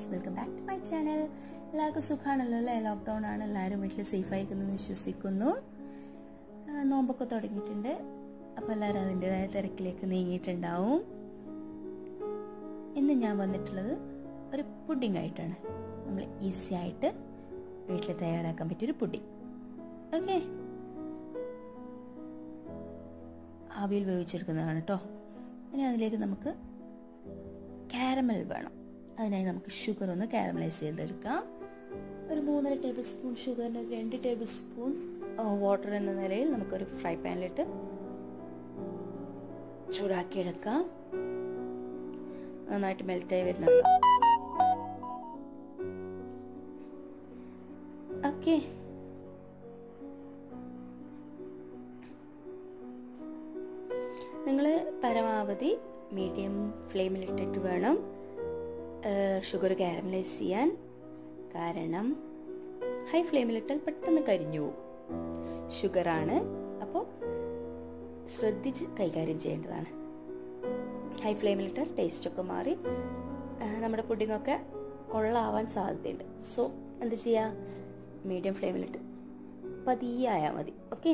Welcome back to my channel എല്ലാവർക്കും സുഖമാണല്ലോ അല്ലേ ലോക്ക്ഡൗൺ ആണ് എല്ലാവരും വീട്ടിൽ സേഫ് ആയിരിക്കുന്നു വിശ്വസിക്കുന്നു ആ, നോമ്പൊക്കെ തുടങ്ങിയിട്ടുണ്ട് അപ്പോൾ എല്ലാവരും അതിൻ്റെതായ തിരക്കിലേക്ക് നീങ്ങിയിട്ടുണ്ടാവും ഇന്ന് ഞാൻ വന്നിട്ടുള്ളത് ഒരു പുഡിംഗ് ആയിട്ടാണ് നമ്മൾ ഈസി ആയിട്ട് വീട്ടിൽ തയ്യാറാക്കാൻ പറ്റിയൊരു പുഡിംഗ് ഓക്കെ ആവിയിൽ വേവിച്ചെടുക്കുന്നതാണ് കേട്ടോ ഇനി അതിലേക്ക് നമുക്ക് കാരമൽ വേണം അതിനായി നമുക്ക് ഷുഗർ ഒന്ന് കാരമലൈസ് ചെയ്തെടുക്കാം ഒരു മൂന്നര ടേബിൾ സ്പൂൺ ഷുഗറിന് രണ്ട് ടേബിൾ സ്പൂൺ വാട്ടർ എന്ന നിലയിൽ നമുക്കൊരു ഫ്രൈ പാനിലിട്ട് ചൂടാക്കിയെടുക്കാം നന്നായിട്ട് മെൽറ്റായി വരുന്നുണ്ട് ഓക്കെ നിങ്ങൾ പരമാവധി മീഡിയം ഫ്ലെയിമിലിട്ടിട്ട് വേണം ഷുഗർ കാരമലൈസ് ചെയ്യാൻ കാരണം ഹൈ ഫ്ലെയിമിലിട്ടാൽ പെട്ടെന്ന് കരിഞ്ഞു പോകും ഷുഗറാണ് അപ്പോൾ ശ്രദ്ധിച്ച് കൈകാര്യം ചെയ്യേണ്ടതാണ് ഹൈ ഫ്ലെയിമിലിട്ടാൽ ടേസ്റ്റൊക്കെ മാറി ആ, നമ്മുടെ പുഡിങ്ങൊക്കെ കൊള്ളാവാൻ സാധ്യതയുണ്ട് സോ എന്ത് ചെയ്യുക മീഡിയം ഫ്ലെയിമിലിട്ട് പതിയെ ആയാൽ മതി ഓക്കെ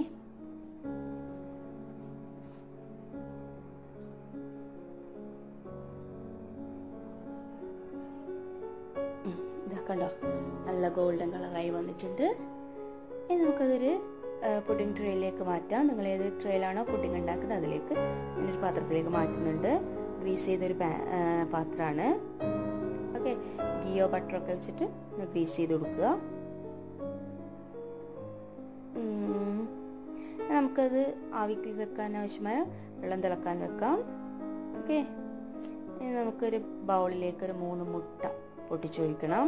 ഇതാ കണ്ടോ നല്ല ഗോൾഡൻ കളറായി വന്നിട്ടുണ്ട് ഇനി നമുക്കതൊരു പുഡിംഗ് ട്രേയിലേക്ക് മാറ്റാം നിങ്ങൾ ഏത് ട്രേയിലാണോ പുഡിംഗ് ഉണ്ടാക്കുന്നത് അതിലേക്ക് ഞാനൊരു പാത്രത്തിലേക്ക് മാറ്റുന്നുണ്ട് ഗ്രീസ് ചെയ്തൊരു പാത്രമാണ് ഓക്കെ ഗിയോ ബട്ടറൊക്കെ വെച്ചിട്ട് ഗ്രീസ് ചെയ്ത് കൊടുക്കുക ഉം. നമുക്കത് ആവിക്ക് വെക്കാൻ ആവശ്യമായ വെള്ളം തിളക്കാൻ വെക്കാം ഓക്കെ ഇനി നമുക്കൊരു ബൗളിലേക്ക് ഒരു മൂന്ന് മുട്ട പൊട്ടിച്ചൊഴിക്കണം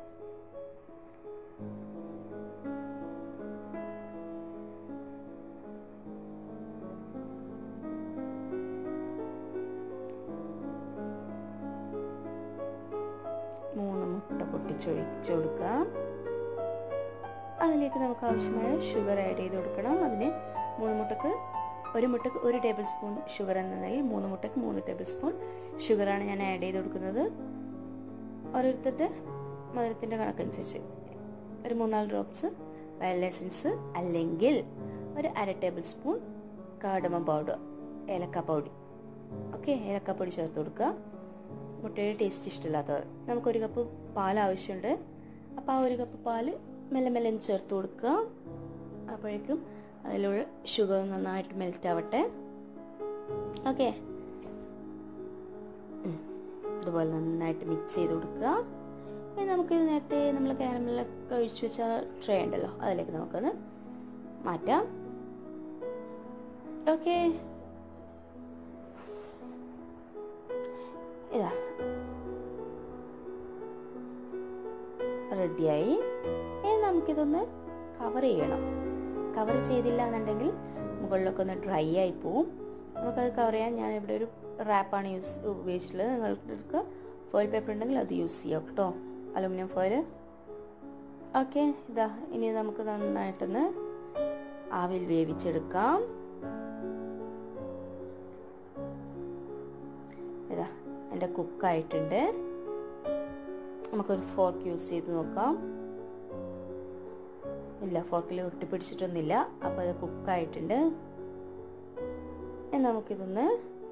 മൂന്ന് മുട്ട പൊട്ടിച്ചൊഴിച്ചു കൊടുക്കാം അതിലേക്ക് നമുക്ക് ആവശ്യമായ ഷുഗർ ആഡ് ചെയ്ത് കൊടുക്കണം അതിന് മൂന്ന് മുട്ടക്ക് ഒരു മുട്ടക്ക് ഒരു ടേബിൾ സ്പൂൺ ഷുഗർ എന്ന നിലയിൽ മൂന്ന് മുട്ടക്ക് മൂന്ന് ടേബിൾ സ്പൂൺ ഷുഗറാണ് ഞാൻ ആഡ് ചെയ്ത് കൊടുക്കുന്നത് ഓരോരുത്തരുടെ മധുരത്തിൻ്റെ കണക്കനുസരിച്ച് ഒരു മൂന്നാല് ഡ്രോപ്സ് വയൽ എസൻസ് അല്ലെങ്കിൽ ഒരു അര ടേബിൾ സ്പൂൺ കാടമ പൗഡർ ഏലക്ക പൗഡർ ഓക്കെ ഏലക്ക പൊടി ചേർത്ത് കൊടുക്കുക മുട്ടയുടെ ടേസ്റ്റ് ഇഷ്ടമില്ലാത്തവർ നമുക്കൊരു കപ്പ് പാൽ ആവശ്യമുണ്ട് അപ്പോൾ ആ ഒരു കപ്പ് പാല് മെല്ലെ മെല്ലെ ഒന്ന് ചേർത്ത് കൊടുക്കുക അപ്പോഴേക്കും അതിലുള്ള ഷുഗർ നന്നായിട്ട് മെൽറ്റ് ആവട്ടെ ഓക്കെ ഇതുപോലെ നന്നായിട്ട് മിക്സ് ചെയ്ത് കൊടുക്കുക ഇനി നമുക്ക് നേരത്തെ നമ്മൾ കാരമലൊക്കെ ഒഴിച്ചു വെച്ച ട്രേ ഉണ്ടല്ലോ അതിലേക്ക് നമുക്കൊന്ന് മാറ്റാം ഓക്കെ ഇതാ റെഡിയായി ഇനി നമുക്കിതൊന്ന് കവർ ചെയ്യണം കവർ ചെയ്തില്ല എന്നുണ്ടെങ്കിൽ മുകളിലൊക്കെ ഒന്ന് ഡ്രൈ ആയി പോവും നമുക്കത് കവർ ചെയ്യാൻ ഞാൻ ഇവിടെ ഒരു റാപ്പാണ് യൂസ് ഉപയോഗിച്ചിട്ടുള്ളത് നിങ്ങൾക്ക് ഫോയിൽ പേപ്പർ ഉണ്ടെങ്കിൽ അത് യൂസ് ചെയ്യാം കേട്ടോ അലുമിനിയം ഫോയിൽ ഓക്കെ ഇതാ ഇനി നമുക്ക് നന്നായിട്ടൊന്ന് ആവിൽ വേവിച്ചെടുക്കാം ഇതാ എൻ്റെ കുക്കായിട്ടുണ്ട് നമുക്കൊരു ഫോർക്ക് യൂസ് ചെയ്ത് നോക്കാം ഇല്ല ഫോർക്കിൽ ഒട്ടിപ്പിടിച്ചിട്ടൊന്നുമില്ല അപ്പോൾ അത് കുക്കായിട്ടുണ്ട് ഇനി നമുക്കിതൊന്ന്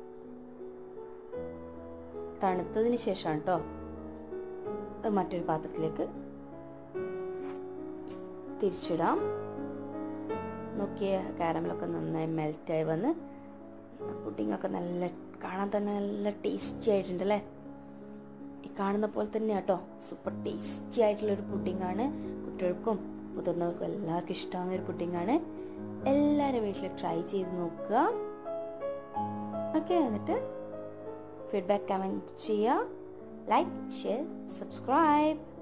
തണുത്തതിന് ശേഷമാണ് കേട്ടോ അത് മറ്റൊരു പാത്രത്തിലേക്ക് തിരിച്ചിടാം നോക്കിയ കാരമലൊക്കെ നന്നായി മെൽറ്റായി വന്ന് പുഡിങ്ങൊക്കെ നല്ല കാണാൻ തന്നെ നല്ല ടേസ്റ്റി ആയിട്ടുണ്ട് അല്ലേ ഈ കാണുന്ന പോലെ തന്നെ കേട്ടോ സൂപ്പർ ടേസ്റ്റി ആയിട്ടുള്ള ഒരു പുഡിംഗ് ആണ് കുട്ടികൾക്കും മുതിർന്നവർക്കും എല്ലാവർക്കും ഇഷ്ടമാകുന്ന ഒരു പുഡിംഗ് ആണ് എല്ലാവരും വീട്ടിൽ ട്രൈ ചെയ്ത് നോക്കുക ഓക്കെ എന്നിട്ട് ഫീഡ്ബാക്ക് കമൻറ്റ് ചെയ്യുക ലൈക്ക് ഷെയർ സബ്സ്ക്രൈബ്